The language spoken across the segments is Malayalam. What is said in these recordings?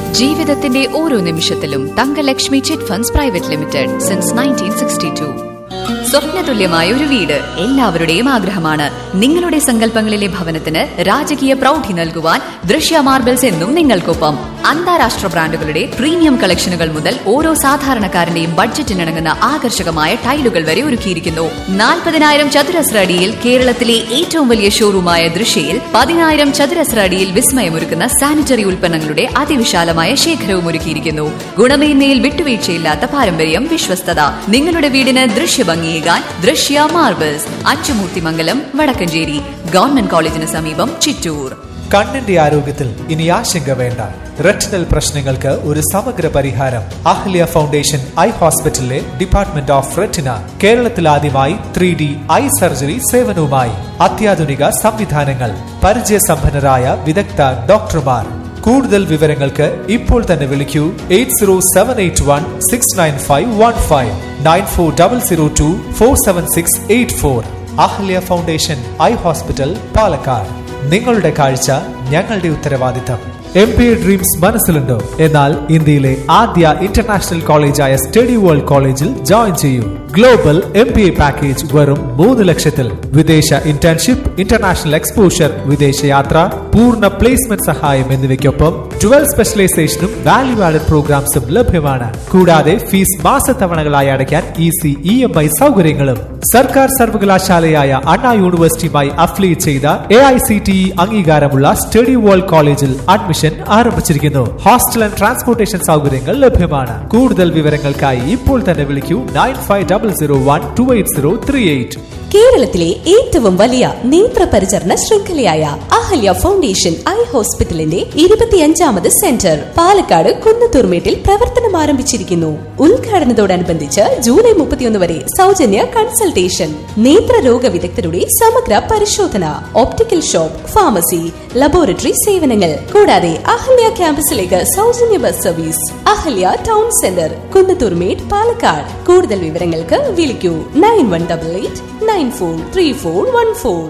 ജീവിതത്തിന്റെ ഓരോ നിമിഷത്തിലും Thankalakshmi chit funds private limited since nineteen sixty two സ്വപ്നതുല്യമായ ഒരു വീട് എല്ലാവരുടെയും ആഗ്രഹമാണ് നിങ്ങളുടെ സങ്കല്പങ്ങളിലെ ഭവനത്തിന് രാജകീയ പ്രൗഢി നൽകുവാൻ ദൃശ്യ മാർബിൾസ് എന്നും നിങ്ങൾക്കൊപ്പം അന്താരാഷ്ട്ര ബ്രാൻഡുകളുടെ പ്രീമിയം കളക്ഷനുകൾ മുതൽ ഓരോ സാധാരണക്കാരന്റെയും ബഡ്ജറ്റിനിണങ്ങുന്ന ആകർഷകമായ ടൈലുകൾ വരെ ഒരുക്കിയിരിക്കുന്നു നാൽപ്പതിനായിരം ചതുരശ്ര അടിയിൽ കേരളത്തിലെ ഏറ്റവും വലിയ ഷോറൂമായ ദൃശ്യയിൽ പതിനായിരം ചതുരശ്ര അടിയിൽ വിസ്മയമൊരുക്കുന്ന സാനിറ്ററി ഉൽപ്പന്നങ്ങളുടെ അതിവിശാലമായ ശേഖരവും ഒരുക്കിയിരിക്കുന്നു ഗുണമേന്മയിൽ വിട്ടുവീഴ്ചയില്ലാത്ത പാരമ്പര്യം വിശ്വസ്തത നിങ്ങളുടെ വീടിന് ദൃശ്യഭംഗിയേകാൻ ദൃശ്യ മാർബിൾസ് അച്ചുമൂർത്തിമംഗലം വടക്കഞ്ചേരി ഗവൺമെന്റ് കോളേജിന് സമീപം ചിറ്റൂർ കണ്ണിന്റെ ആരോഗ്യത്തിൽ ഇനി ആശങ്ക വേണ്ട റെറ്റിനൽ പ്രശ്നങ്ങൾക്ക് ഒരു സമഗ്ര പരിഹാരം അഹ്ല്യ ഫൗണ്ടേഷൻ ഐ ഹോസ്പിറ്റലിലെ ഡിപ്പാർട്ട്മെന്റ് ഓഫ് റെറ്റിന കേരളത്തിൽ ആദ്യമായി ത്രീ ഡി ഐ സർജറി സേവനവുമായി അത്യാധുനിക സംവിധാനങ്ങൾ പരിചയസമ്പന്നരായ വിദഗ്ധ ഡോക്ടർമാർ കൂടുതൽ വിവരങ്ങൾക്ക് ഇപ്പോൾ തന്നെ വിളിക്കൂ eight zero seven eight one six nine five one five nine four double zero two four seven six eight four Ahalya foundation eye hospital Palakkad നിങ്ങളുടെ കാഴ്ച ഞങ്ങളുടെ ഉത്തരവാദിത്തം എം പി എ ഡ്രീംസ് മനസ്സിലുണ്ടോ എന്നാൽ ഇന്ത്യയിലെ ആദ്യ ഇന്റർനാഷണൽ കോളേജായ സ്റ്റഡി വേൾഡ് കോളേജിൽ ജോയിൻ ചെയ്യൂ global M P A package വെറും മൂന്ന് ലക്ഷത്തിൽ വിദേശ ഇന്റേൺഷിപ്പ് ഇന്റർനാഷണൽ എക്സ്പോഷർ വിദേശയാത്ര പൂർണ്ണ പ്ലേസ്മെന്റ് സഹായം എന്നിവയ്ക്കൊപ്പം ട്വൽ സ്പെഷ്യലൈസേഷനും വാല്യൂ ആഡഡ് പ്രോഗ്രാംസും ലഭ്യമാണ് കൂടാതെ ഫീസ് മാസത്തവണകളായി അടയ്ക്കാൻ ഈസി ഇ എം ഐ സൗകര്യങ്ങളും സർക്കാർ സർവകലാശാലയായ അണ്ണാ യൂണിവേഴ്സിറ്റിയുമായി അഫിലിയേറ്റ് ചെയ്ത A I C T E അംഗീകാരമുള്ള സ്റ്റഡി വേൾഡ് കോളേജിൽ അഡ്മിഷൻ ആരംഭിച്ചിരിക്കുന്നു ഹോസ്റ്റൽ ആൻഡ് ട്രാൻസ്പോർട്ടേഷൻ സൗകര്യങ്ങൾ ലഭ്യമാണ് കൂടുതൽ വിവരങ്ങൾക്കായി ഇപ്പോൾ തന്നെ വിളിക്കൂ nine five double zero one two eight zero three eight കേരളത്തിലെ ഏറ്റവും വലിയ നേത്രപരിചരണ ശൃംഖലയായ അഹല്യ ഫൗണ്ടേഷൻ ഐ ഹോസ്പിറ്റലിന്റെ ഇരുപത്തിയഞ്ചാമത് സെന്റർ പാലക്കാട് കുന്നത്തൂർമേട്ടിൽ പ്രവർത്തനം ആരംഭിച്ചിരിക്കുന്നു ഉദ്ഘാടനത്തോടനുബന്ധിച്ച് ജൂലൈ മുപ്പത്തിയൊന്ന് വരെ സൗജന്യ കൺസൾട്ടേഷൻ നേത്രരോഗ വിദഗ്ധരുടെ സമഗ്ര പരിശോധന ഓപ്റ്റിക്കൽ ഷോപ്പ് ഫാർമസി ലബോറട്ടറി സേവനങ്ങൾ കൂടാതെ അഹല്യ ക്യാമ്പസിലേക്ക് സൗജന്യ bus service Ahalya town centre Kunnathurmedu Palakkad കൂടുതൽ വിവരങ്ങൾക്ക് വിളിക്കൂ nine one double eight nine four three four one four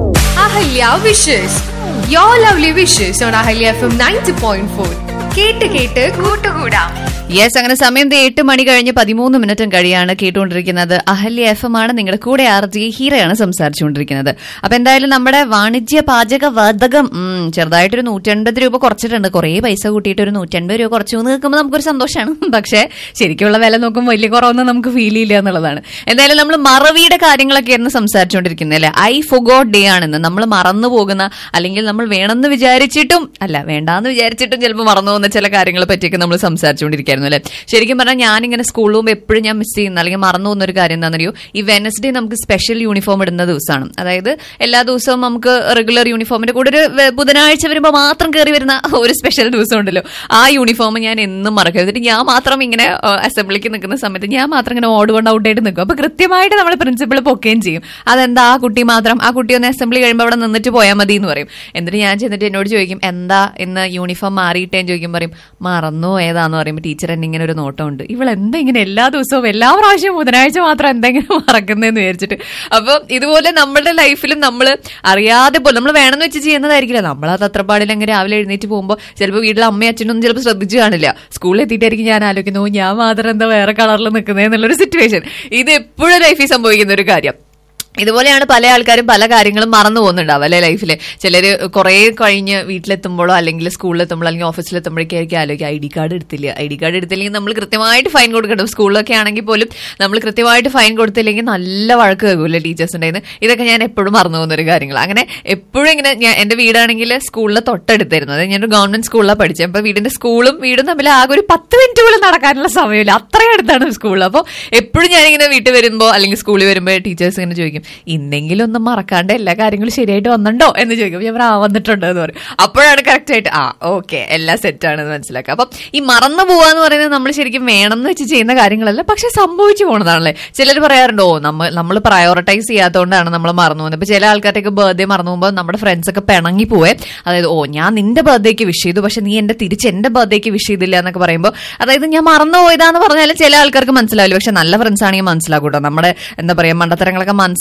Ahalya wishes your lovely wishes on Ahalya F M ninety point four കേട്ട് കേട്ട് കൂട്ടുകൂടാം യെസ് അങ്ങനെ സമയം ദേ എട്ട് മണി കഴിഞ്ഞ് പതിമൂന്ന് മിനിറ്റും കഴിയാണ് കേട്ടുകൊണ്ടിരിക്കുന്നത് അഹല്യ എഫ് എം ആണ് നിങ്ങളുടെ കൂടെ ആർ ജി ഹീറയാണ് സംസാരിച്ചുകൊണ്ടിരിക്കുന്നത് അപ്പൊ എന്തായാലും നമ്മുടെ വാണിജ്യ പാചക വാതകം ഉം, ചെറുതായിട്ടൊരു നൂറ്റൻപത് രൂപ കുറച്ചിട്ടുണ്ട് കുറേ പൈസ കൂട്ടിയിട്ട് ഒരു നൂറ്റൻപത് രൂപ കുറച്ചു എന്ന് നിൽക്കുമ്പോൾ നമുക്കൊരു സന്തോഷമാണ് പക്ഷേ ശരിക്കുള്ള വില നോക്കുമ്പോൾ വലിയ കുറവൊന്നും നമുക്ക് ഫീൽ ചെയ്യില്ല എന്നുള്ളതാണ് എന്തായാലും നമ്മൾ മറവിയുടെ കാര്യങ്ങളൊക്കെയായിരുന്നു സംസാരിച്ചുകൊണ്ടിരിക്കുന്നത് അല്ലെ ഐ ഫുഗോട്ട് ഡേ ആണെന്ന് നമ്മൾ മറന്നു പോകുന്ന അല്ലെങ്കിൽ നമ്മൾ വേണമെന്ന് വിചാരിച്ചിട്ടും അല്ല വേണ്ടാന്ന് വിചാരിച്ചിട്ടും ചിലപ്പോൾ മറന്നു പോകുന്ന ചില കാര്യങ്ങളെ പറ്റിയൊക്കെ നമ്മൾ സംസാരിച്ചുകൊണ്ടിരിക്കുകയായിരുന്നു അല്ലെ ശരിക്കും പറഞ്ഞാൽ ഞാനിങ്ങനെ സ്കൂളിൽ പോകുമ്പോൾ എപ്പോഴും ഞാൻ മിസ് ചെയ്യുന്ന അല്ലെങ്കിൽ മറന്നു പോകുന്ന ഒരു കാര്യം എന്താണെന്നറിയോ ഈ വെനസ്ഡേ നമുക്ക് സ്പെഷ്യൽ യൂണിഫോം ഇടുന്ന ദിവസമാണ് അതായത് എല്ലാ ദിവസവും നമുക്ക് റെഗുലർ യൂണിഫോമിന്റെ കൂടെ ഒരു വെ- ബുധനാഴ്ച വരുമ്പോൾ മാത്രം കയറി വരുന്ന ഒരു സ്പെഷ്യൽ ദിവസം ഉണ്ടല്ലോ ആ യൂണിഫോം ഞാൻ എന്നും മറക്കരുത് എന്നിട്ട് ഞാൻ മാത്രം ഇങ്ങനെ അസംബ്ലിക്ക് നിൽക്കുന്ന സമയത്ത് ഞാൻ മാത്രം ഇങ്ങനെ ഓട് കൊണ്ട് ഔട്ടായിട്ട് നിൽക്കും അപ്പൊ കൃത്യമായിട്ട് നമ്മൾ പ്രിൻസിപ്പൾ പൊക്കുകയും ചെയ്യും അതെന്താ ആ കുട്ടി മാത്രം ആ കുട്ടി ഒന്ന് അസംബ്ലി കഴിയുമ്പോൾ അവിടെ നിന്നിട്ട് പോയാൽ മതി എന്ന് പറയും എന്നിട്ട് ഞാൻ ചെന്നിട്ട് എന്നോട് ചോദിക്കും എന്താ ഇന്ന് യൂണിഫോം മാറിയിട്ടേന്ന് ചോദിക്കും പറയും മറന്നു ഏതാന്ന് പറയുമ്പോൾ ടീച്ചർ എന്നെ ഇങ്ങനെ ഒരു നോട്ടമുണ്ട് ഇവൾ എന്താ ഇങ്ങനെ എല്ലാ ദിവസവും എല്ലാ പ്രാവശ്യവും ബുധനാഴ്ച മാത്രം എന്തെങ്കിലും മറക്കുന്നതെന്ന് വിചാരിച്ചിട്ട് അപ്പൊ ഇതുപോലെ നമ്മുടെ ലൈഫിലും നമ്മൾ അറിയാതെ പോലെ നമ്മൾ വേണമെന്ന് വെച്ച് ചെയ്യുന്നതായിരിക്കില്ല നമ്മൾ ആ തത്രപ്പാടിലങ്ങ് രാവിലെ എഴുന്നേറ്റ് പോകുമ്പോൾ ചിലപ്പോൾ വീട്ടിലെ അമ്മയും അച്ഛനും ഒന്നും ചിലപ്പോൾ ശ്രദ്ധിച്ചു കാണില്ല സ്കൂളിൽ എത്തിയിട്ടായിരിക്കും ഞാൻ ആലോചിക്കുന്നു "ഓ, ഞാൻ മാത്രം എന്താ വേറെ കളറിൽ നിൽക്കുന്നത് എന്നുള്ളൊരു സിറ്റുവേഷൻ ഇത് എപ്പോഴും ലൈഫിൽ സംഭവിക്കുന്ന ഒരു കാര്യം ഇതുപോലെയാണ് പല ആൾക്കാരും പല കാര്യങ്ങളും മറന്നു പോകുന്നുണ്ടാവും അല്ലെ ലൈഫിൽ ചിലർ കുറെ കഴിഞ്ഞ് വീട്ടിലെത്തുമ്പോഴോ അല്ലെങ്കിൽ സ്കൂളിലെത്തുമ്പോഴോ അല്ലെങ്കിൽ ഓഫീസിലെത്തുമ്പോഴേക്കായിരിക്കും ആലോചിക്കുക ഐ ഡി കാർഡ് എടുത്തില്ല ഐ ഡി കാർഡ് എടുത്തില്ലെങ്കിൽ നമ്മൾ കൃത്യമായിട്ട് ഫൈൻ കൊടുക്കണം സ്കൂളിലൊക്കെ ആണെങ്കിൽ പോലും നമ്മൾ കൃത്യമായിട്ട് ഫൈൻ കൊടുത്തില്ലെങ്കിൽ നല്ല വഴക്ക് കേൾക്കൂല്ലേ ടീച്ചേഴ്സിൻ്റെ കയ്യിൽ നിന്ന് ഇതൊക്കെ ഞാൻ എപ്പോഴും മറന്നു പോകുന്ന ഒരു കാര്യങ്ങൾ അങ്ങനെ എപ്പോഴും ഇങ്ങനെ ഞാൻ എൻ്റെ വീടാണെങ്കിൽ സ്കൂളിൽ തൊട്ടടുത്തായിരുന്നു അതായത് ഞാനൊരു ഗവൺമെന്റ് സ്കൂളിലാണ് പഠിച്ചത് അപ്പോൾ വീടിന്റെ സ്കൂളും വീടും തമ്മിൽ ആകെ ഒരു പത്ത് മിനിറ്റ് പോലും നടക്കാനുള്ള സമയമില്ല അത്രയും അടുത്താണ് സ്കൂൾ അപ്പോൾ എപ്പോഴും ഞാനിങ്ങനെ വീട്ടിൽ വരുമ്പോൾ അല്ലെങ്കിൽ സ്കൂളിൽ വരുമ്പോൾ ടീച്ചേഴ്സ് ഇങ്ങനെ ചോദിക്കും ഇന്നെങ്കിലും ഒന്നും മറക്കാണ്ട് എല്ലാ കാര്യങ്ങളും ശരിയായിട്ട് വന്നിട്ടുണ്ടോ എന്ന് ചോദിക്കും ഞാൻ പറയും, ആ വന്നിട്ടുണ്ട് എന്ന് പറയും അപ്പോഴാണ് കറക്റ്റ് ആയിട്ട് ആ ഓക്കെ എല്ലാം സെറ്റ് ആണെന്ന് മനസ്സിലാക്കുക അപ്പം ഈ മറന്നു പോവാന്ന് പറയുന്നത് നമ്മൾ ശരിക്കും വേണമെന്ന് വെച്ച് ചെയ്യുന്ന കാര്യങ്ങളല്ല പക്ഷെ സംഭവിച്ചു പോണതാണല്ലേ ചിലർ പറയാറുണ്ട് ഓ നമ്മൾ നമ്മൾ പ്രയോറിറ്റൈസ് ചെയ്യാത്തതുകൊണ്ടാണ് നമ്മൾ മറന്നു പോകുന്നത് ഇപ്പൊ ചില ആൾക്കാരൊക്കെ ബർത്ത്ഡേ മറന്നു പോകുമ്പോൾ നമ്മുടെ ഫ്രണ്ട്സ് ഒക്കെ പിണങ്ങി പോവേ അതായത് ഓ ഞാൻ നിന്റെ ബർത്ത്ഡേക്ക് വിഷ് ചെയ്തു പക്ഷെ നീ എന്റെ തിരിച്ച് എന്റെ ബർത്ത്ഡേക്ക് വിഷ് ചെയ്തില്ല എന്നൊക്കെ പറയുമ്പോൾ അതായത് ഞാൻ മറന്നു പോയതാന്ന് പറഞ്ഞാൽ ചില ആൾക്കാർക്ക് മനസ്സിലാവില്ല പക്ഷെ നല്ല ഫ്രണ്ട്സ് ആണെങ്കിൽ മനസ്സിലാകൂട്ടോ നമ്മുടെ എന്താ പറയാ മണ്ടത്തരങ്ങളൊക്കെ മനസ്സിലാക്കി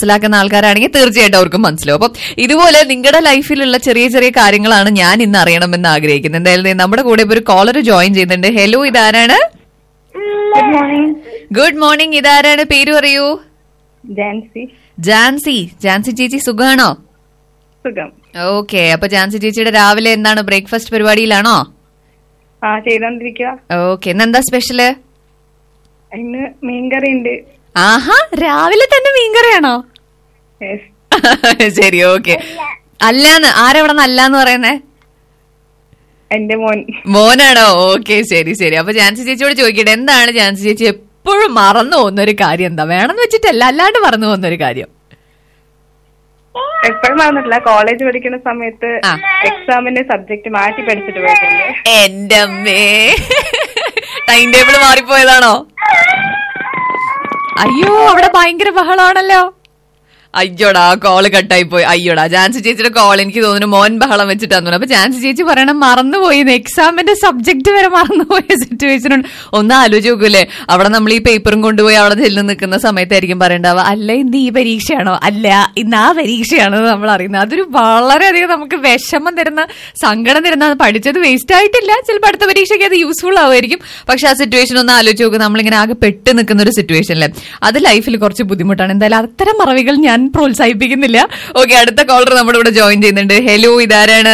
മനസ്സിലാക്കുന്ന ആൾക്കാരാണെങ്കിൽ തീർച്ചയായിട്ടും അവർക്ക് മനസ്സിലാവും അപ്പം ഇതുപോലെ നിങ്ങളുടെ ലൈഫിലുള്ള ചെറിയ ചെറിയ കാര്യങ്ങളാണ് ഞാൻ ഇന്ന് അറിയണമെന്ന് ആഗ്രഹിക്കുന്നത് എന്തായാലും ദേ നമ്മുടെ കൂടെ ഇപ്പൊ ഒരു കോളർ ജോയിൻ ചെയ്യുന്നുണ്ട് ഹലോ ഇതാരാണ് ഗുഡ് മോർണിംഗ് ഗുഡ് മോർണിംഗ് ഇതാരാണ് പേര് പറയൂ ജാൻസി ജാൻസി ജാൻസി ചേച്ചി സുഖാണോ സുഖം ഓക്കെ അപ്പൊ ജാൻസി ചേച്ചിയുടെ രാവിലെ എന്താണ് ബ്രേക്ക്ഫാസ്റ്റ് പരിപാടിയിലാണോ ആ ചെയ്തോണ്ടിരിക്കുക ഓക്കെ ഇന്നെന്താ സ്പെഷ്യല് ഇന്ന് മീൻകറി ഉണ്ട് ആഹാ രാവിലെ തന്നെ മീൻകറിയാണോ Yes. ശരി ഓക്കെ അല്ലാന്ന് ആരെവിടെ അല്ലാന്ന് പറയുന്നേ എന്റെ മോൻ മോനാണോ ഓക്കെ ശരി ശരി അപ്പൊ ജാൻസി ചേച്ചിയോട് ചോദിക്കട്ടെ എന്താണ് ജാൻസി ചേച്ചി എപ്പോഴും മറന്നു പോകുന്ന ഒരു കാര്യം എന്താ വേണമെന്ന് വെച്ചിട്ടല്ല അല്ലാണ്ട് മറന്നു പോകുന്ന ഒരു കാര്യം എപ്പോഴും മറന്നിട്ടില്ല കോളേജ് പഠിക്കുന്ന സമയത്ത് ആ. എക്സാമിന്റെ സബ്ജക്ട് മാറ്റി പഠിച്ചിട്ട് പോയിട്ടുണ്ട് എന്റെ അമ്മേ ടൈം ടേബിൾ മാറിപ്പോയതാണോ അയ്യോ അവിടെ ഭയങ്കര ബഹളമാണല്ലോ അയ്യോടാ കോള് കട്ടായി പോയി അയ്യോടാ ജാൻസി ചേച്ചിയുടെ കോൾ എനിക്ക് തോന്നുന്നു മോൻ ബഹളം വെച്ചിട്ടാന്ന് തോന്നുന്നു അപ്പൊ ജാൻസി ചേച്ചി പറയണം മറന്നുപോയി എക്സാമിന്റെ സബ്ജക്ട് വരെ മറന്നുപോയ സിറ്റുവേഷൻ ഉണ്ട് ഒന്ന് ആലോചിച്ച് നോക്കൂലേ അവിടെ നമ്മൾ ഈ പേപ്പറും കൊണ്ടുപോയി അവിടെ ചെല്ല് നിൽക്കുന്ന സമയത്തായിരിക്കും പറയണ്ടാവുക അല്ല ഇന്ന് ഈ പരീക്ഷയാണോ അല്ല ഇന്ന് ആ പരീക്ഷയാണെന്ന് നമ്മൾ അറിയുന്നത് അതൊരു വളരെയധികം നമുക്ക് വിഷമം തരുന്ന സങ്കടം തരുന്ന അത് പഠിച്ചത് വേസ്റ്റ് ആയിട്ടില്ല ചിലപ്പോൾ അടുത്ത പരീക്ഷയ്ക്ക് അത് യൂസ്ഫുൾ ആവുമായിരിക്കും പക്ഷെ ആ സിറ്റുവേഷൻ ഒന്ന് ആലോചിച്ച് നോക്കുക നമ്മളിങ്ങനെ ആകെ പെട്ട് നിൽക്കുന്ന ഒരു സിറ്റുവേഷനിലെ അത് ലൈഫിൽ കുറച്ച് ബുദ്ധിമുട്ടാണ് എന്തായാലും അത്തരം മറവികൾ ഞാൻ പ്രോത്സാഹിപ്പിക്കുന്നില്ല ഓക്കെ അടുത്ത കോളർ നമ്മുടെ ഇവിടെ ജോയിൻ ചെയ്യുന്നുണ്ട് ഹലോ ഇതാരാണ്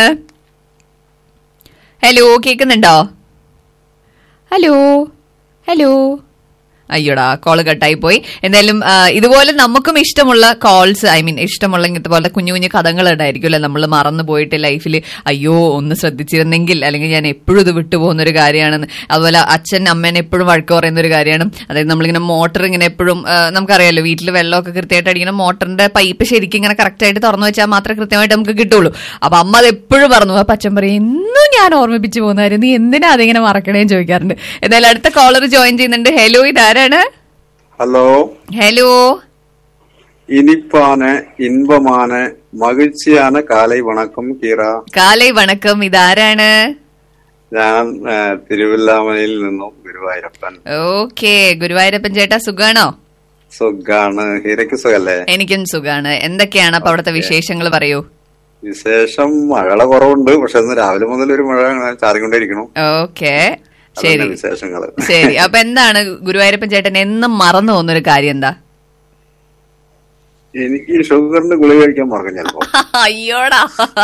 ഹലോ കേൾക്കുന്നുണ്ടോ ഹലോ ഹലോ അയ്യോടാ കോള് കട്ടായി പോയി എന്തായാലും ആ, ഇതുപോലെ നമുക്കും ഇഷ്ടമുള്ള കോൾസ് ഐ മീൻ ഇഷ്ടമുള്ള ഇങ്ങനത്തെ പോലെ കുഞ്ഞു കുഞ്ഞു കഥകൾ ഉണ്ടായിരിക്കുമല്ലോ നമ്മൾ മറന്നു പോയിട്ട് ലൈഫിൽ അയ്യോ ഒന്ന് ശ്രദ്ധിച്ചിരുന്നെങ്കിൽ അല്ലെങ്കിൽ ഞാൻ എപ്പോഴും ഇത് വിട്ടുപോകുന്ന ഒരു കാര്യമാണെന്ന് അതുപോലെ അച്ഛൻ അമ്മേനെ എപ്പോഴും വഴക്ക് പറയുന്ന ഒരു കാര്യമാണ് അതായത് നമ്മളിങ്ങനെ മോട്ടർ ഇങ്ങനെ എപ്പോഴും ആ, നമുക്കറിയാലോ വീട്ടിൽ വെള്ളമൊക്കെ കൃത്യമായിട്ട് അടിക്കുന്ന മോട്ടറിന്റെ പൈപ്പ് ശരിക്കും ഇങ്ങനെ കറക്റ്റ് ആയിട്ട് തുറന്നു വെച്ചാൽ മാത്രമേ കൃത്യമായിട്ട് നമുക്ക് കിട്ടുള്ളൂ അപ്പൊ അമ്മ അത് എപ്പോഴും പറഞ്ഞു അപ്പൊ അച്ഛൻ പറയും എന്നും ഞാൻ ഓർമ്മിപ്പിച്ചു പോകുന്നതായിരുന്നു നീ എന്തിനാ അതിങ്ങനെ മറക്കണേന്ന് ചോദിക്കാറുണ്ട് എന്തായാലും അടുത്ത കോളർ ജോയിൻ ചെയ്യുന്നുണ്ട് ഹലോ ഇതാരാണ് ஹலோ ഹലോ இனிப்பான இன்பமான மகிழ்ச்சியான காலை வணக்கம் கீரா കാലൈ വണക്കം ഇതാരാണ് ഞാൻ ആ, തിരുവില്ലാമലയിൽ നിന്നും ഗുരുവായൂരപ്പൻ ഓക്കെ ഗുരുവായൂരപ്പൻ ചേട്ടാ സുഖാണോ സുഖാണ് ഹീരയ്ക്ക് സുഖല്ലേ എനിക്കും സുഖാണ് എന്തൊക്കെയാണ് അപ്പൊ അവിടുത്തെ വിശേഷങ്ങൾ പറയൂ വിശേഷം മഴയുടെ കുറവുണ്ട് പക്ഷെ ഇന്ന് രാവിലെ മുതൽ ഒരു മഴ അങ്ങനെ ചാറിക്കൊണ്ടിരിക്കണം ഓക്കെ അതന്നെ ശരി വിശേഷങ്ങള് ശരി അപ്പൊ എന്താണ് ഗുരുവായൂരപ്പൻ ചേട്ടൻ എന്നും മറന്നു പോകുന്ന ഒരു കാര്യം എന്താ എനിക്ക് ഈ ഷുഗറിന്റെ ഗുളിക കഴിക്കാൻ മറക്കും ചിലപ്പോ അയ്യോടാ